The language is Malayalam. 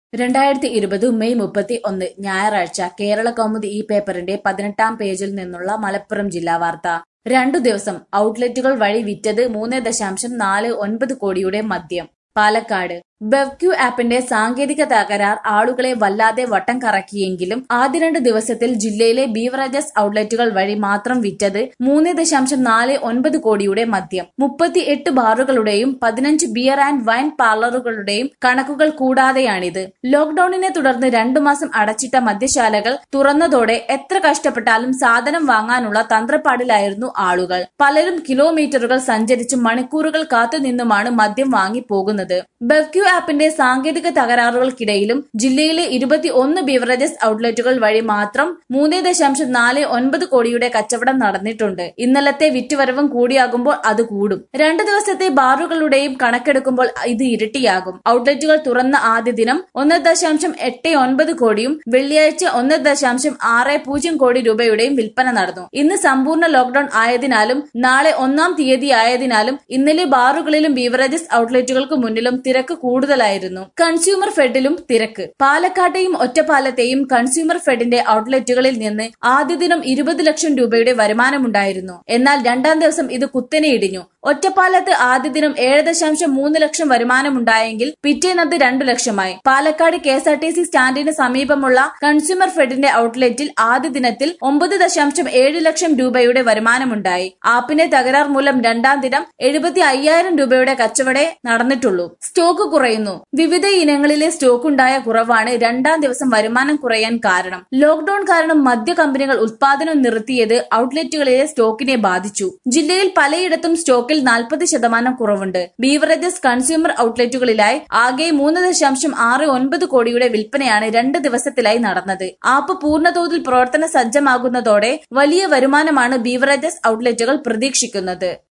രണ്ടായിരത്തി ഇരുപത് മെയ് മുപ്പത്തി ഒന്ന് ഞായറാഴ്ച കേരള കൗമുദി ഈ പേപ്പറിന്റെ പതിനെട്ടാം പേജിൽ നിന്നുള്ള മലപ്പുറം ജില്ലാ വാർത്ത രണ്ടു ദിവസം ഔട്ട്ലെറ്റുകൾ വഴി വിറ്റത് മൂന്ന് ദശാംശം നാല് ഒൻപത് കോടിയുടെ മദ്യം പാലക്കാട് ബെവ്ക്യൂ ആപ്പിന്റെ സാങ്കേതിക തകരാർ ആളുകളെ വല്ലാതെ വട്ടം കറക്കിയെങ്കിലും ആദ്യ രണ്ട് ദിവസത്തിൽ ജില്ലയിലെ ബീവറേജസ് ഔട്ട്ലെറ്റുകൾ വഴി മാത്രം വിറ്റത് മൂന്ന് ദശാംശം നാല് ഒൻപത് കോടിയുടെ മദ്യം മുപ്പത്തി എട്ട് ബാറുകളുടെയും പതിനഞ്ച് ബിയർ ആൻഡ് വൈൻ പാർലറുകളുടെയും കണക്കുകൾ കൂടാതെയാണിത് ലോക്ഡൌണിനെ തുടർന്ന് രണ്ടു മാസം അടച്ചിട്ട മദ്യശാലകൾ തുറന്നതോടെ എത്ര കഷ്ടപ്പെട്ടാലും സാധനം വാങ്ങാനുള്ള തന്ത്രപ്പാടിലായിരുന്നു ആളുകൾ പലരും കിലോമീറ്ററുകൾ സഞ്ചരിച്ചും മണിക്കൂറുകൾ കാത്തുനിന്നുമാണ് മദ്യം വാങ്ങി പോകുന്നത് ബെവ്ക്യൂ ആപ്പിന്റെ സാങ്കേതിക തകരാറുകൾക്കിടയിലും ജില്ലയിലെ ഇരുപത്തി ഒന്ന് ബീവറേജസ് ഔട്ട്ലെറ്റുകൾ വഴി മാത്രം മൂന്ന് ദശാംശം നാല് ഒൻപത് കോടിയുടെ കച്ചവടം നടന്നിട്ടുണ്ട് ഇന്നലത്തെ വിറ്റുവരവും കൂടിയാകുമ്പോൾ അത് കൂടും രണ്ട് ദിവസത്തെ ബാറുകളുടെയും കണക്കെടുക്കുമ്പോൾ ഇത് ഇരട്ടിയാകും ഔട്ട്ലെറ്റുകൾ തുറന്ന ആദ്യ ദിനം ഒന്ന് ദശാംശം എട്ട് ഒൻപത് കോടിയും വെള്ളിയാഴ്ച ഒന്ന് ദശാംശം ആറ് പൂജ്യം കോടി രൂപയുടെയും വിൽപ്പന നടന്നു ഇന്ന് സമ്പൂർണ്ണ ലോക്ഡൌൺ ആയതിനാലും നാളെ ഒന്നാം തീയതി ആയതിനാലും ഇന്നലെ ബാറുകളിലും ബീവറേജസ് ഔട്ട്ലെറ്റുകൾക്ക് മുന്നിലും തിരക്ക് കൂടുതലായിരുന്നു കൺസ്യൂമർ ഫെഡിലും തിരക്ക് പാലക്കാട്ടെയും ഒറ്റപ്പാലത്തെയും കൺസ്യൂമർ ഫെഡിന്റെ ഔട്ട്ലെറ്റുകളിൽ നിന്ന് ആദ്യ ദിനം ഇരുപത് ലക്ഷം രൂപയുടെ വരുമാനമുണ്ടായിരുന്നു എന്നാൽ രണ്ടാം ദിവസം ഇത് കുത്തനെ ഇടിഞ്ഞു ഒറ്റപ്പാലത്ത് ആദ്യ ദിനം ഏഴ് ദശാംശം മൂന്ന് ലക്ഷം വരുമാനമുണ്ടായെങ്കിൽ പിറ്റേന്നത് രണ്ടു ലക്ഷമായി Palakkad K S R T C സ്റ്റാൻഡിന് സമീപമുള്ള കൺസ്യൂമർ ഫെഡിന്റെ ഔട്ട്ലെറ്റിൽ ആദ്യ ദിനത്തിൽ ഒമ്പത് ദശാംശം ഏഴ് ലക്ഷം രൂപയുടെ വരുമാനമുണ്ടായി ആപ്പിന്റെ തകരാർ മൂലം രണ്ടാം ദിനം എഴുപത്തി അയ്യായിരം രൂപയുടെ കച്ചവടേ നടന്നിട്ടുള്ളൂ സ്റ്റോക്ക് കുറയുന്നു വിവിധ ഇനങ്ങളിലെ സ്റ്റോക്ക് ഉണ്ടായ കുറവാണ് രണ്ടാം ദിവസം വരുമാനം കുറയാൻ കാരണം ലോക്ഡൌൺ കാരണം മദ്യ കമ്പനികൾ ഉത്പാദനം നിർത്തിയത് ഔട്ട്ലെറ്റുകളിലെ സ്റ്റോക്കിനെ ബാധിച്ചു ജില്ലയിൽ പലയിടത്തും സ്റ്റോക്കിൽ നാൽപ്പത് ശതമാനം കുറവുണ്ട് ബീവറേജസ് കൺസ്യൂമർ ഔട്ട്ലെറ്റുകളിലായി ആകെ മൂന്ന് ദശാംശം ആറ് ഒൻപത് കോടിയുടെ വിൽപ്പനയാണ് രണ്ട് ദിവസത്തിലായി നടന്നത് ആപ്പ് പൂർണ്ണതോതിൽ പ്രവർത്തന സജ്ജമാകുന്നതോടെ വലിയ വരുമാനമാണ് ബീവറേജസ് ഔട്ട്ലെറ്റുകൾ പ്രതീക്ഷിക്കുന്നത്